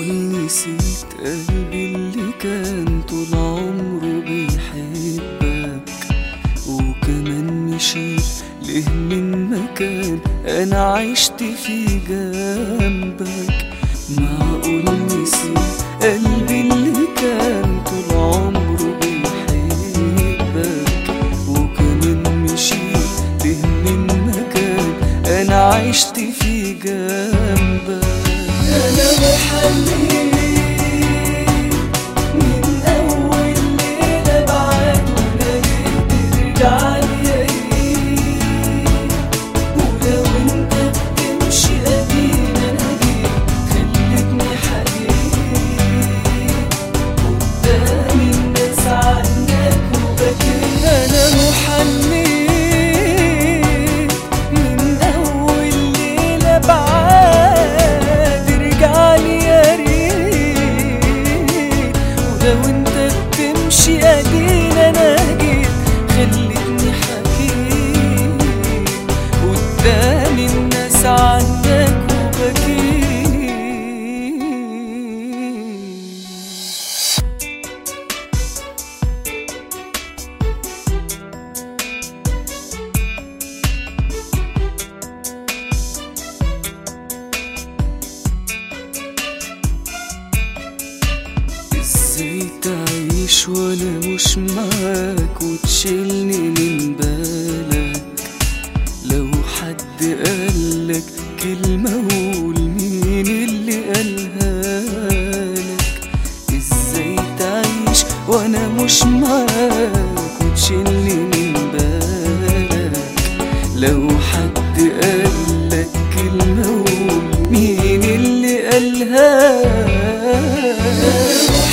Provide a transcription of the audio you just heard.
نسيت قلبي اللي كان طول عمره بيحبك وكمان مشيت ليه من مكان انا عشت فيه جنبك معقول نسيت قلبي اللي كان طول عمره بيحبك وكمان مشيت ليه من مكان انا عشت فيه جنبك انا محنين من اول ليله بعد ولقيت ترجعلي يا ريت ولو انت بتمشي ادينا انا جيت خلتني حكيت قدام الناس عنك وبكيت انا محنين من اول ليله بعد رجعلي يا ريت ولو انت بتمشي ادينا انا جيت خلتني حكيت قدام الناس عنك وبكيت ازاي تعيش وانا مش معاك وتشيلني من بالك لو حد قالك كلمة قول مين اللي قالها لك ازاي تعيش وانا مش معاك وتشيلني من بالك لو حد قالك كلمة قول مين اللي قالها لك